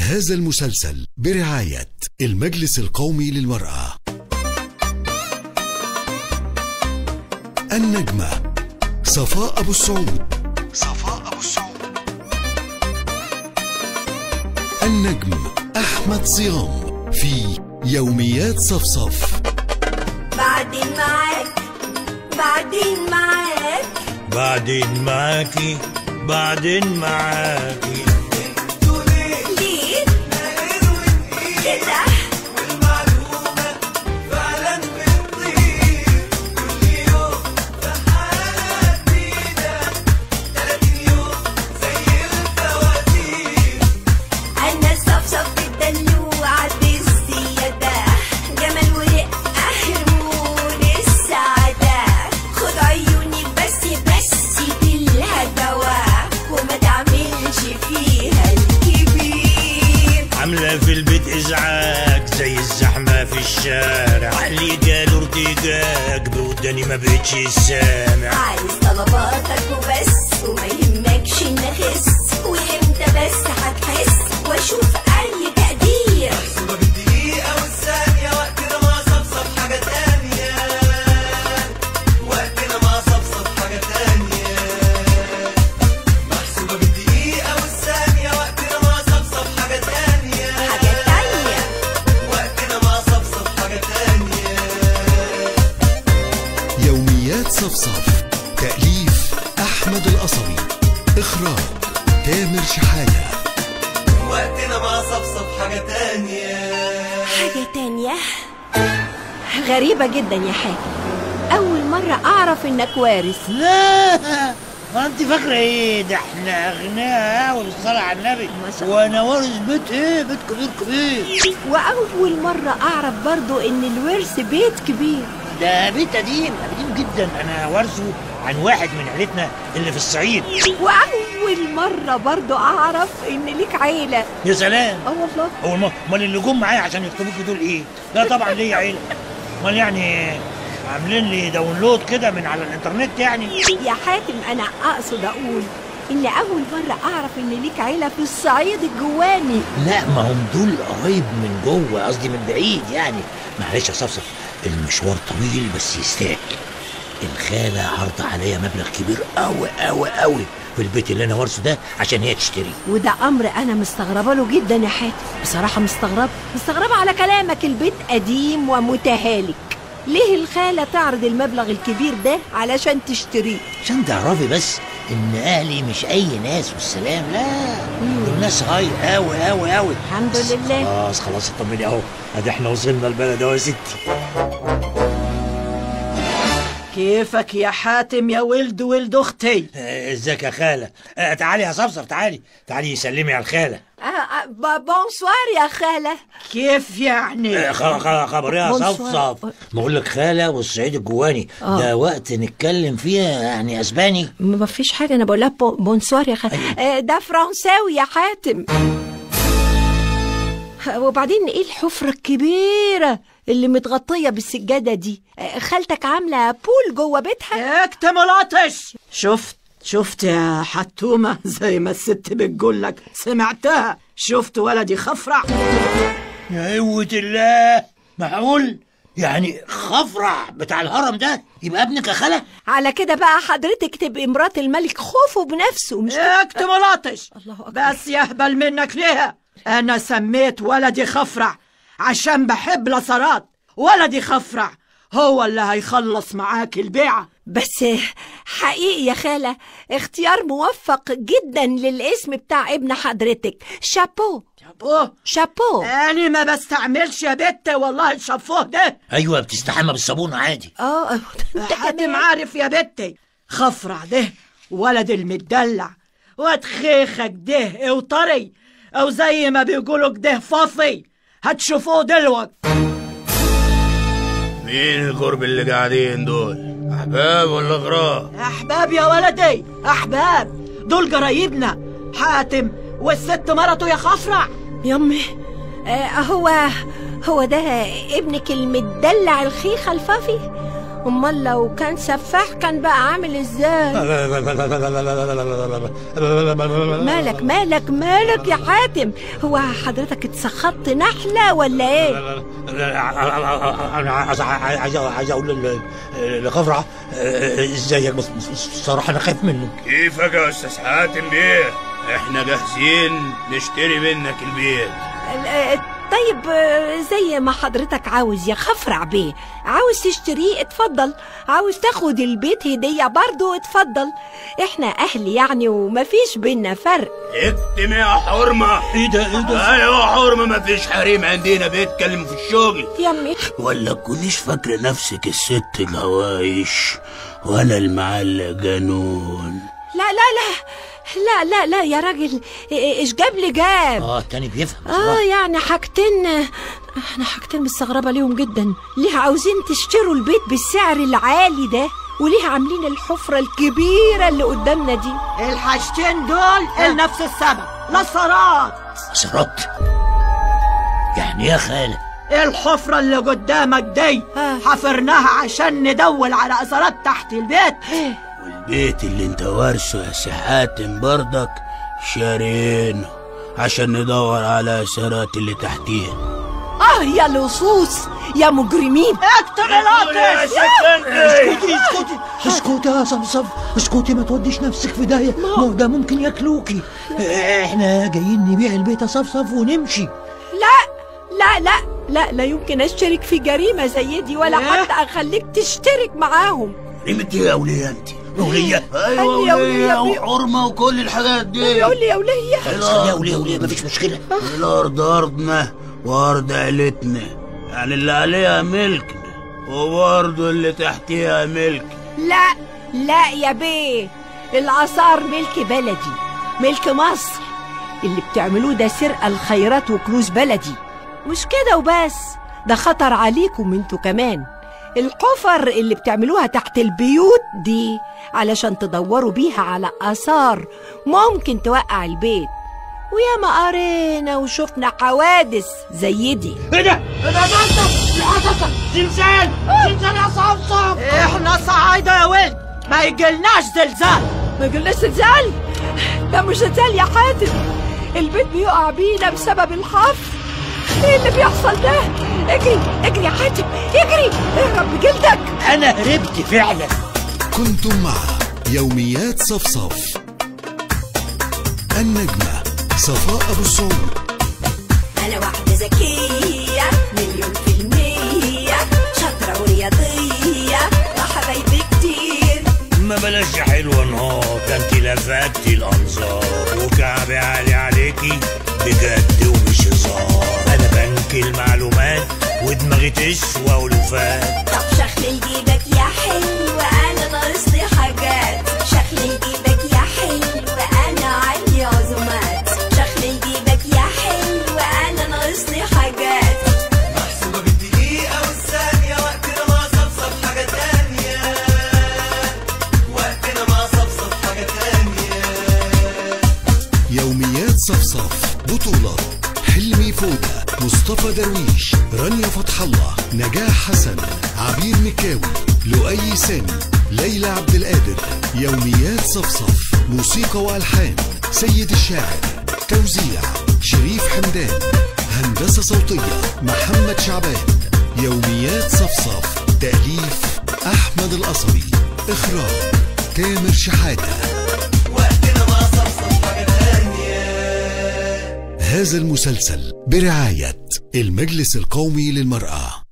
هذا المسلسل برعاية المجلس القومي للمرأة النجمة صفاء أبو السعود صفاء أبو السعود النجم أحمد صيام في يوميات صفصف بعدين معاك بعدين معاك بعدين معاكي بعدين معاكي ليه كده أنا صفصف الدلوعة بالزيادة جمال ورقة هرمون السعادة خد عيوني بس بس بالهدوى وما تعملش فيها الكبير عاملة في البيت إزعاج زي الزحمة في الشارع اللي جاله ارتجاج بوداني ما بقتش سامع عايز طلباتك وبس وما يهمكش نخس وامتى بس هتحس واشوف اي تقدير حاجة تانية يوميات صفصف تأليف أحمد القصبي إخراج تامر شحاتة حاجة تانية غريبة جدا يا حاج أول مرة أعرف إنك وارث لا ما انت فاكرة ايه ده احنا اغنياء والصلاة على النبي ما شاء الله. وانا وارث بيت ايه بيت كبير كبير وأول مرة أعرف برضو إن الورث بيت كبير ده بيت قديم قديم جدا انا وارثه عن واحد من عيلتنا اللي في الصعيد وأول مرة برضو أعرف إن ليك عيلة يا سلام اه والله هو الم- امال اللي جم معايا عشان يكتبوكي دول ايه؟ لا طبعا ليا عيله امال يعني عاملين لي داونلود كده من على الانترنت يعني يا حاتم أنا أقصد أقول إن أول مرة أعرف إن ليك عيلة في الصعيد الجواني لا ما هم دول قرايب من جوه قصدي من بعيد يعني معلش يا صفصف المشوار طويل بس يستاهل الخالة عرض عليا مبلغ كبير قوي قوي قوي في البيت اللي انا وارثه ده عشان هي تشتري وده امر انا مستغربه له جدا يا حاتم بصراحه مستغربه مستغربه على كلامك البيت قديم ومتهالك ليه الخاله تعرض المبلغ الكبير ده علشان تشتريه عشان تعرفي بس ان اهلي مش اي ناس والسلام لا دول ناس هاي قوي قوي قوي الحمد لله خلاص خلاص اطمني اهو ادي احنا وصلنا البلد اهو يا ستي كيفك يا حاتم يا ولد ولد اختي آه، ازيك يا خاله آه، تعالي يا صفصف تعالي تعالي سلمي على الخاله آه آه ب- بونسوار يا خاله كيف يعني آه، خ- خ- خبر يا بونسوار. صفصف بقول لك خاله والصعيد الجواني آه. ده وقت نتكلم فيها يعني اسباني ما فيش حاجه انا بقول لها بو- بونسوار يا خاله آه ده فرنساوي يا حاتم وبعدين ايه الحفره الكبيره اللي متغطيه بالسجاده دي آه، خالتك عامله بول جوه بيتها اكتم العطش شفت شفت يا حتومة زي ما الست بتقول لك سمعتها شفت ولدي خفرع يا قوة الله معقول يعني خفرع بتاع الهرم ده يبقى ابنك يا خاله على كده بقى حضرتك تبقي مرات الملك خوفه بنفسه مش اكتم العطش الله أكبر. بس يهبل منك ليه انا سميت ولدي خفرع عشان بحب لصرات ولدي خفرع هو اللي هيخلص معاك البيعة بس حقيقي يا خالة اختيار موفق جدا للاسم بتاع ابن حضرتك شابو شابوه شابو أنا ما بستعملش يا بت والله الشفوه ده ايوه بتستحمى بالصابون عادي اه انت حد كمان. عارف يا بتي خفرع ده ولد المدلع وتخيخك ده وطري او زي ما بيقولوا كده فافي هتشوفوه دلوقتي مين القرب اللي قاعدين دول احباب ولا غراب احباب يا ولدي احباب دول قرايبنا حاتم والست مرته يا خفرع يمي آه هو هو ده ابنك المدلع الخيخة الفافي امال لو كان سفاح كان بقى عامل ازاي مالك مالك مالك يا حاتم هو حضرتك اتسخطت نحلة ولا ايه انا عايز عايز عايز اقول لل- لغفرة ازيك بس الصراحة انا خايف منه كيفك يا استاذ حاتم بيه احنا جاهزين نشتري منك البيت ال- طيب آه، زي ما حضرتك عاوز يا خفرع بيه عاوز تشتريه اتفضل عاوز تاخد البيت هدية برضو اتفضل احنا اهل يعني ومفيش بينا فرق اكتم يا حرمة ايه ده ايه ده ايوه حرمة مفيش حريم عندنا بيتكلم في الشغل يمي ولا تكونيش فاكرة نفسك الست الهوايش ولا المعلق جنون لا لا لا لا لا لا يا راجل إيه- ايش جاب لي جاب اه التاني بيفهم اه يعني حاجتين احنا حاجتين مستغربة ليهم جدا ليه عاوزين تشتروا البيت بالسعر العالي ده وليه عاملين الحفرة الكبيرة اللي قدامنا دي الحاجتين دول لنفس السبب نصرات أسرات يعني إيه يا خالة الحفرة اللي قدامك دي آه. حفرناها عشان ندور على أثرات تحت البيت والبيت اللي انت وارثه يا سي حاتم برضك شارينه عشان ندور على اثارات اللي تحتيه اه يا لصوص يا مجرمين اكتب العطش اسكتي اسكتي اسكتي يا صفصف اسكتي ما توديش نفسك في داهية ما هو ده ممكن ياكلوكي احنا جايين نبيع البيت يا صفصف ونمشي لا لا لا لا لا يمكن اشترك في جريمة زي دي ولا إيه؟ حتى اخليك تشترك معاهم قيمة ايه يا ولية انت؟ ولية أيوة يا ولية. وحرمة وكل الحاجات دي يقول لي يا ولية يا وليه وليه مفيش مشكلة الارض ارضنا وارض عيلتنا يعني اللي عليها ملكنا وبرضه اللي تحتيها ملك لا لا يا بيه الآثار ملك بلدي ملك مصر اللي بتعملوه ده سرقة الخيرات وكنوز بلدي مش كده وبس ده خطر عليكم انتوا كمان الحفر اللي بتعملوها تحت البيوت دي علشان تدوروا بيها على آثار ممكن توقع البيت وياما قرينا وشفنا حوادث زي دي ايه ده؟ ايه ده صفصف يا صفصف زلزال زلزال يا صفصف احنا صعايدة يا ولد ما يجيلناش زلزال ما قلناش زلزال ده مش زلزال يا حاتم البيت بيقع بينا بسبب الحفر ايه اللي بيحصل ده اجري اجري يا حاتم اجري اهرب بجلدك انا هربت فعلا كنتم مع يوميات صفصف النجمة صفاء أبو السعود أنا واحدة ذكية مليون في المية شاطرة ورياضية وحبايبي كتير ما بلاش يا حلوة نهار ده انت لفتي الانظار وكعبي عالي عليكي بجد ومش هزار انا بنك المعلومات ودماغي تسوى ولفات طب شخلل جيبك يا حلو أنا ناقصلي حاجات شخلل جيبك يا حلو أنا عندي عزومات شخلل جيبك يا حلو أنا ناقصلي حاجات محسوبة بالدقيقة والثانية وقتنا مع صفصف حاجة تانية وقتنا مع صفصف حاجة تانية يوميات صفصف بطولة حلمي فودة مصطفى درويش رانيا فتح الله نجاح حسن عبير مكاوي لؤي سامي ليلى عبد القادر يوميات صفصف موسيقى والحان سيد الشاعر توزيع شريف حمدان هندسة صوتية محمد شعبان يوميات صفصف تأليف أحمد القصبي إخراج تامر شحاتة وقتنا مع صفصف حاجة تانية هذا المسلسل برعاية المجلس القومي للمرأة